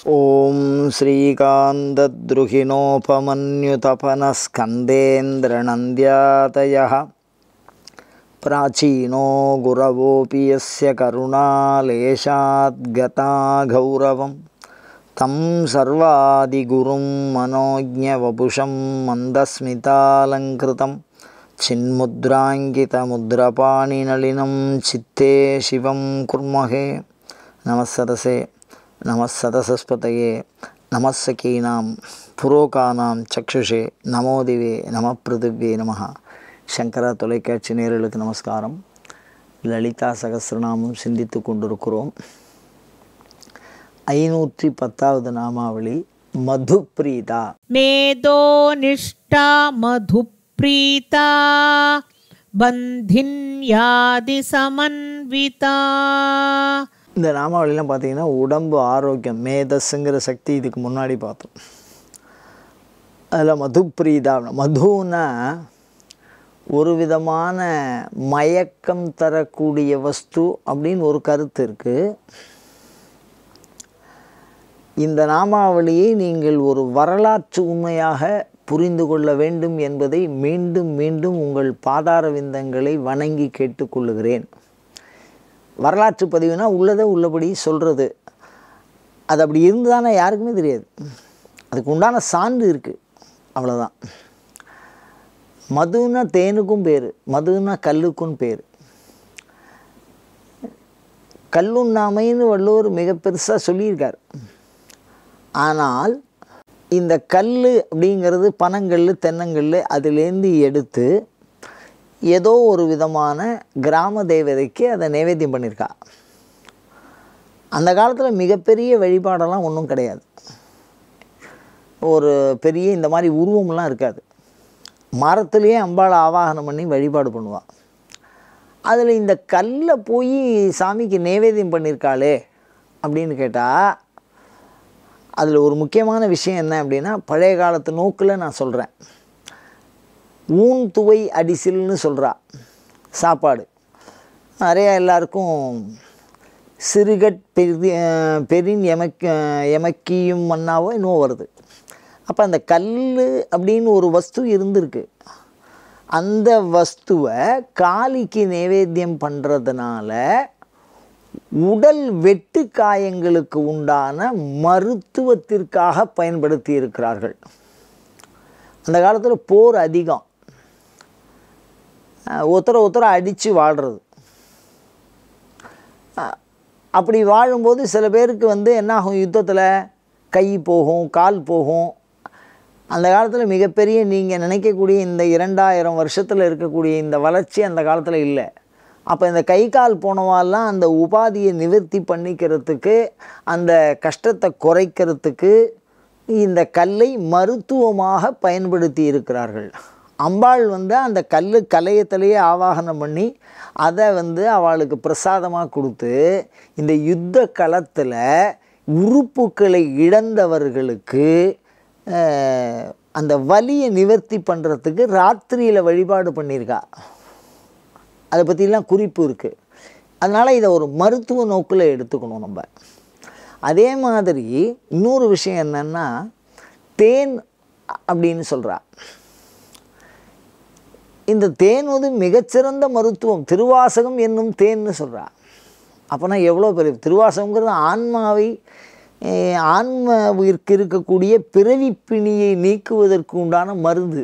ॐ श्रीकान्तद्रुहिणोपमन्युतपनस्कन्देन्द्रनन्द्यातयः प्राचीनो गुरवोऽपि यस्य करुणालेशाद्गता गौरवं तं सर्वादिगुरुं मनोज्ञवपुषं मन्दस्मितालङ्कृतं चिन्मुद्राङ्कितमुद्रपाणिनलिनं चित्ते शिवं कुर्महे नमः सदसे नमः सदसस्पतये नमः सखीनां புரோகானாம் சக்ஷுஷே நமோதிவே நம பிருதிவே நமஹ சங்கரா தொலைக்காட்சி நேயர்களுக்கு நமஸ்காரம் லலிதா சகசிரநாமம் சிந்தித்து கொண்டிருக்கிறோம் ஐநூற்றி பத்தாவது நாமாவளி மதுப்ரீதா मेदो निष्ठा मधुप्रीता बन्धिन्यादि समन्विता இந்த நாமாவளிலாம் பார்த்தீங்கன்னா உடம்பு ஆரோக்கியம் மேதஸ்ங்கிற சக்தி இதுக்கு முன்னாடி பார்த்தோம் அதில் மதுப்ரீதா மதுன்னா ஒரு விதமான மயக்கம் தரக்கூடிய வஸ்து அப்படின்னு ஒரு கருத்து இருக்குது இந்த நாமாவளியை நீங்கள் ஒரு வரலாற்று உண்மையாக புரிந்து கொள்ள வேண்டும் என்பதை மீண்டும் மீண்டும் உங்கள் பாதார விந்தங்களை வணங்கி கேட்டுக்கொள்ளுகிறேன் வரலாற்று பதிவுனா உள்ளதை உள்ளபடி சொல்கிறது அது அப்படி இருந்ததானே யாருக்குமே தெரியாது அதுக்கு உண்டான சான்று இருக்குது அவ்வளோதான் மதுன்னா தேனுக்கும் பேர் மதுன்னா கல்லுக்கும் பேர் கல்லுண்ணாமைன்னு வள்ளுவர் மிக பெருசாக சொல்லியிருக்கார் ஆனால் இந்த கல் அப்படிங்கிறது பனங்கல் தென்னங்கல் அதிலேருந்து எடுத்து ஏதோ ஒரு விதமான கிராம தேவதைக்கு அதை நைவேத்தியம் பண்ணியிருக்கா அந்த காலத்தில் மிகப்பெரிய வழிபாடெல்லாம் ஒன்றும் கிடையாது ஒரு பெரிய இந்த மாதிரி உருவம்லாம் இருக்காது மரத்துலேயே அம்பாளை ஆவாகனம் பண்ணி வழிபாடு பண்ணுவாள் அதில் இந்த கல்லை போய் சாமிக்கு நைவேத்தியம் பண்ணியிருக்காளே அப்படின்னு கேட்டால் அதில் ஒரு முக்கியமான விஷயம் என்ன அப்படின்னா பழைய காலத்து நோக்கில் நான் சொல்கிறேன் ஊன் துவை அடிசில்னு சொல்கிறா சாப்பாடு நிறையா எல்லாருக்கும் சிறுகட் பெரி பெரின் எமக் எமக்கியும் மண்ணாவோ இன்னும் வருது அப்போ அந்த கல் அப்படின்னு ஒரு வஸ்து இருந்திருக்கு அந்த வஸ்துவை காளிக்கு நைவேத்தியம் பண்ணுறதுனால உடல் வெட்டு காயங்களுக்கு உண்டான மருத்துவத்திற்காக பயன்படுத்தி இருக்கிறார்கள் அந்த காலத்தில் போர் அதிகம் ஒருத்தரை ஒருத்தரை அடித்து வாழ்கிறது அப்படி வாழும்போது சில பேருக்கு வந்து என்ன ஆகும் யுத்தத்தில் கை போகும் கால் போகும் அந்த காலத்தில் மிகப்பெரிய நீங்கள் நினைக்கக்கூடிய இந்த இரண்டாயிரம் வருஷத்தில் இருக்கக்கூடிய இந்த வளர்ச்சி அந்த காலத்தில் இல்லை அப்போ இந்த கை கால் போனவாலாம் அந்த உபாதியை நிவர்த்தி பண்ணிக்கிறதுக்கு அந்த கஷ்டத்தை குறைக்கிறதுக்கு இந்த கல்லை மருத்துவமாக பயன்படுத்தி இருக்கிறார்கள் அம்பாள் வந்து அந்த கல் கலையத்திலேயே ஆவாகனம் பண்ணி அதை வந்து அவளுக்கு பிரசாதமாக கொடுத்து இந்த யுத்த களத்தில் உறுப்புகளை இழந்தவர்களுக்கு அந்த வலியை நிவர்த்தி பண்ணுறதுக்கு ராத்திரியில் வழிபாடு பண்ணியிருக்கா அதை பற்றிலாம் குறிப்பு இருக்குது அதனால் இதை ஒரு மருத்துவ நோக்கில் எடுத்துக்கணும் நம்ம அதே மாதிரி இன்னொரு விஷயம் என்னென்னா தேன் அப்படின்னு சொல்கிறா இந்த தேன் வந்து மிகச்சிறந்த மருத்துவம் திருவாசகம் என்னும் தேன்னு சொல்கிறா அப்போனா எவ்வளோ பெரிய திருவாசகங்கிறது ஆன்மாவை ஆன்மாவிற்கு இருக்கக்கூடிய பிறவி பிணியை நீக்குவதற்கு உண்டான மருந்து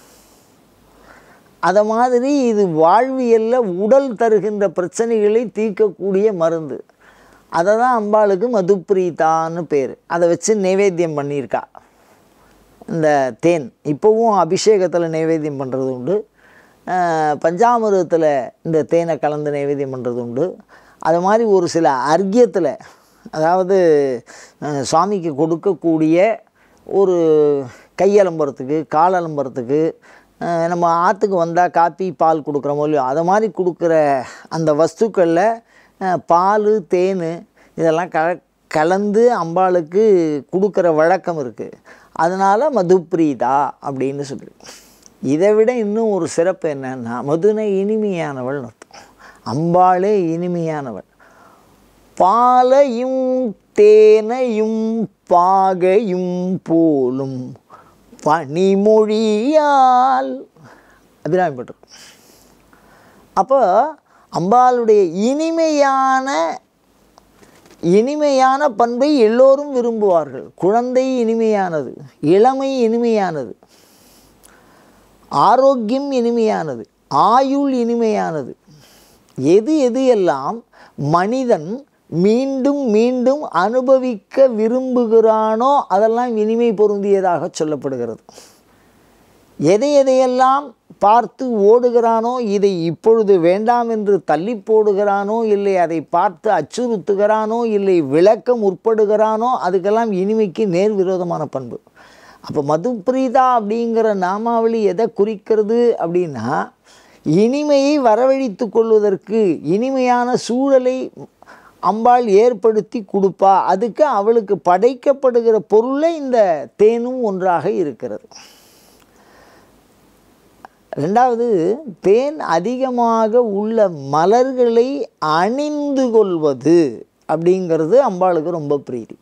அதை மாதிரி இது வாழ்வியலில் உடல் தருகின்ற பிரச்சனைகளை தீர்க்கக்கூடிய மருந்து அதை தான் அம்பாளுக்கு மதுப்ரீதான்னு பேர் அதை வச்சு நைவேத்தியம் பண்ணியிருக்கா இந்த தேன் இப்போவும் அபிஷேகத்தில் நைவேத்தியம் பண்ணுறது உண்டு பஞ்சாமிரதத்தில் இந்த தேனை கலந்து நைவேத்தியம் பண்ணுறது உண்டு அது மாதிரி ஒரு சில அர்க்கியத்தில் அதாவது சுவாமிக்கு கொடுக்கக்கூடிய ஒரு கையலம்புறத்துக்கு காலலம்புறத்துக்கு நம்ம ஆற்றுக்கு வந்தால் காப்பி பால் கொடுக்குறோமோ இல்லையோ அதை மாதிரி கொடுக்குற அந்த வஸ்துக்களில் பால் தேன் இதெல்லாம் க கலந்து அம்பாளுக்கு கொடுக்குற வழக்கம் இருக்குது அதனால் மதுப்ரீதா அப்படின்னு சொல்லி இதை விட இன்னும் ஒரு சிறப்பு என்னன்னா மதுனை இனிமையானவள் அர்த்தம் அம்பாளே இனிமையானவள் பாலையும் தேனையும் பாகையும் போலும் பனிமொழியால் அபிராமி பட்டர் அப்போ அம்பாளுடைய இனிமையான இனிமையான பண்பை எல்லோரும் விரும்புவார்கள் குழந்தை இனிமையானது இளமை இனிமையானது ஆரோக்கியம் இனிமையானது ஆயுள் இனிமையானது எது எது எல்லாம் மனிதன் மீண்டும் மீண்டும் அனுபவிக்க விரும்புகிறானோ அதெல்லாம் இனிமை பொருந்தியதாக சொல்லப்படுகிறது எதை எதையெல்லாம் பார்த்து ஓடுகிறானோ இதை இப்பொழுது வேண்டாம் என்று தள்ளி போடுகிறானோ இல்லை அதை பார்த்து அச்சுறுத்துகிறானோ இல்லை விளக்க முற்படுகிறானோ அதுக்கெல்லாம் இனிமைக்கு நேர் விரோதமான பண்பு அப்போ மதுப்பிரீதா அப்படிங்கிற நாமாவளி எதை குறிக்கிறது அப்படின்னா இனிமையை வரவழைத்து கொள்வதற்கு இனிமையான சூழலை அம்பாள் ஏற்படுத்தி கொடுப்பா அதுக்கு அவளுக்கு படைக்கப்படுகிற பொருளை இந்த தேனும் ஒன்றாக இருக்கிறது ரெண்டாவது தேன் அதிகமாக உள்ள மலர்களை அணிந்து கொள்வது அப்படிங்கிறது அம்பாளுக்கு ரொம்ப பிரீதி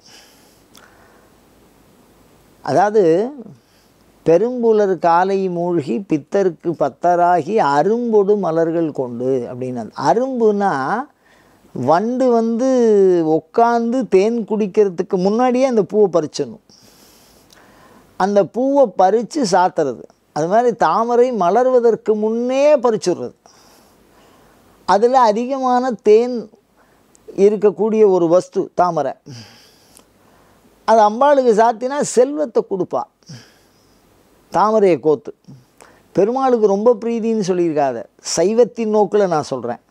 அதாவது பெரும்புலர் காலை மூழ்கி பித்தருக்கு பத்தராகி அரும்பொடு மலர்கள் கொண்டு அப்படின்னு அரும்புனா வண்டு வந்து உட்காந்து தேன் குடிக்கிறதுக்கு முன்னாடியே அந்த பூவை பறிச்சிடணும் அந்த பூவை பறித்து சாத்துறது அது மாதிரி தாமரை மலர்வதற்கு முன்னே பறிச்சுடுறது அதில் அதிகமான தேன் இருக்கக்கூடிய ஒரு வஸ்து தாமரை அது அம்பாளுக்கு சாத்தினா செல்வத்தை கொடுப்பா தாமரையை கோத்து பெருமாளுக்கு ரொம்ப பிரீதின்னு சொல்லியிருக்காத சைவத்தின் நோக்கில் நான் சொல்கிறேன்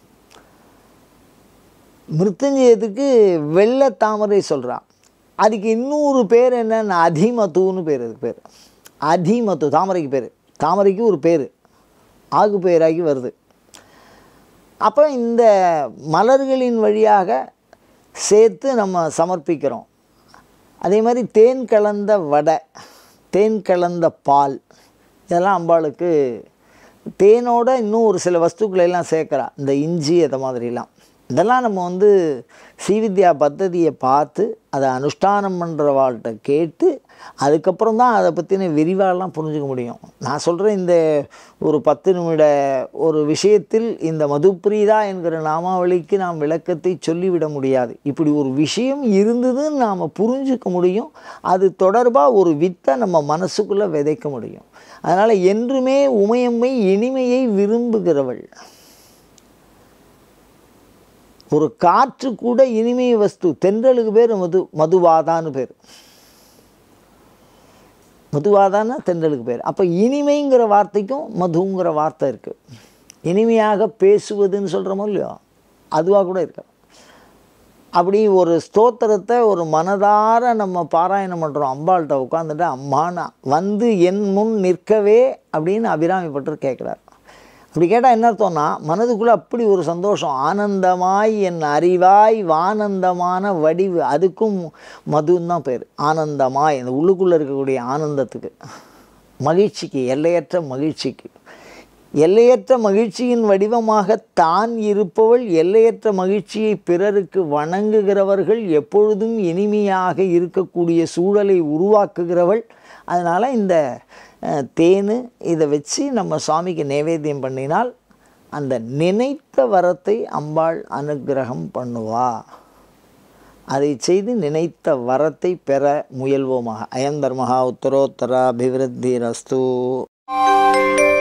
மிருத்துஞ்சயத்துக்கு வெள்ளை தாமரை சொல்கிறான் அதுக்கு இன்னொரு பேர் என்னன்னா அதிமத்துன்னு பேர் அதுக்கு பேர் அதிமத்து தாமரைக்கு பேர் தாமரைக்கு ஒரு பேர் ஆகு பெயராகி வருது அப்போ இந்த மலர்களின் வழியாக சேர்த்து நம்ம சமர்ப்பிக்கிறோம் அதே மாதிரி தேன் கலந்த வடை தேன் கலந்த பால் இதெல்லாம் அம்பாளுக்கு தேனோட இன்னும் ஒரு சில வஸ்துக்களை எல்லாம் சேர்க்குறா இந்த இஞ்சி அதை மாதிரிலாம் இதெல்லாம் நம்ம வந்து ஸ்ரீவித்யா பத்ததியை பார்த்து அதை அனுஷ்டானம் பண்ணுறவாள்கிட்ட கேட்டு அதுக்கப்புறம் தான் அதை பற்றின விரிவாலாம் புரிஞ்சுக்க முடியும் நான் சொல்கிறேன் இந்த ஒரு பத்து நிமிட ஒரு விஷயத்தில் இந்த மதுப்பிரீதா என்கிற நாமாவளிக்கு நாம் விளக்கத்தை சொல்லிவிட முடியாது இப்படி ஒரு விஷயம் இருந்ததுன்னு நாம் புரிஞ்சுக்க முடியும் அது தொடர்பாக ஒரு வித்தை நம்ம மனசுக்குள்ளே விதைக்க முடியும் அதனால் என்றுமே உமையம்மை இனிமையை விரும்புகிறவள் ஒரு காற்று கூட இனிமை வஸ்து தென்றலுக்கு பேர் மது மதுவாதான்னு பேர் மதுவாதான்னா தென்றலுக்கு பேர் அப்போ இனிமைங்கிற வார்த்தைக்கும் மதுங்கிற வார்த்தை இருக்குது இனிமையாக பேசுவதுன்னு சொல்கிறோமோ இல்லையோ அதுவாக கூட இருக்கு அப்படி ஒரு ஸ்தோத்திரத்தை ஒரு மனதார நம்ம பாராயணம் பண்ணுறோம் அம்பாள்கிட்ட உட்காந்துட்டு அம்மானா வந்து என் முன் நிற்கவே அப்படின்னு அபிராமி பட்டர் கேட்குறார் அப்படி கேட்டால் என்ன அர்த்தம்னா மனதுக்குள்ளே அப்படி ஒரு சந்தோஷம் ஆனந்தமாய் என் அறிவாய் வானந்தமான வடிவு அதுக்கும் மதுன்னு தான் பேர் ஆனந்தமாய் அந்த உள்ளுக்குள்ளே இருக்கக்கூடிய ஆனந்தத்துக்கு மகிழ்ச்சிக்கு எல்லையற்ற மகிழ்ச்சிக்கு எல்லையற்ற மகிழ்ச்சியின் வடிவமாக தான் இருப்பவள் எல்லையற்ற மகிழ்ச்சியை பிறருக்கு வணங்குகிறவர்கள் எப்பொழுதும் இனிமையாக இருக்கக்கூடிய சூழலை உருவாக்குகிறவள் அதனால் இந்த அஹ், தேனு இதை வச்சு நம்ம சுவாமிக்கு நைவேத்தியம் பண்ணினால் அந்த நினைத்த வரத்தை அம்பாள் அனுக்கிரகம் பண்ணுவா அதை செய்து நினைத்த வரத்தை பெற முயல்வோமாக அயம் தர்மஹா உத்தரோத்தர அபிவிருத்தி ரஸ்து